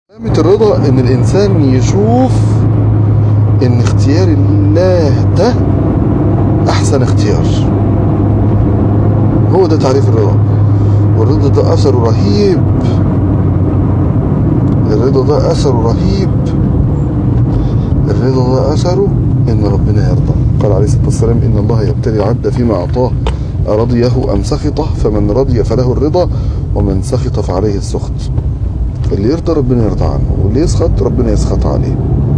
علامة الرضا ان الانسان يشوف ان اختيار الله ده احسن اختيار هو ده تعريف الرضا والرضا ده اثره رهيب الرضا ده اثره رهيب الرضا ده اثره ان ربنا يرضى قال عليه الصلاه والسلام ان الله يبتلي العبد فيما اعطاه ارضيه ام سخطه فمن رضي فله الرضا ومن سخط فعليه السخط اللي يرضى ربنا يرضى عنه واللي يسخط ربنا يسخط عليه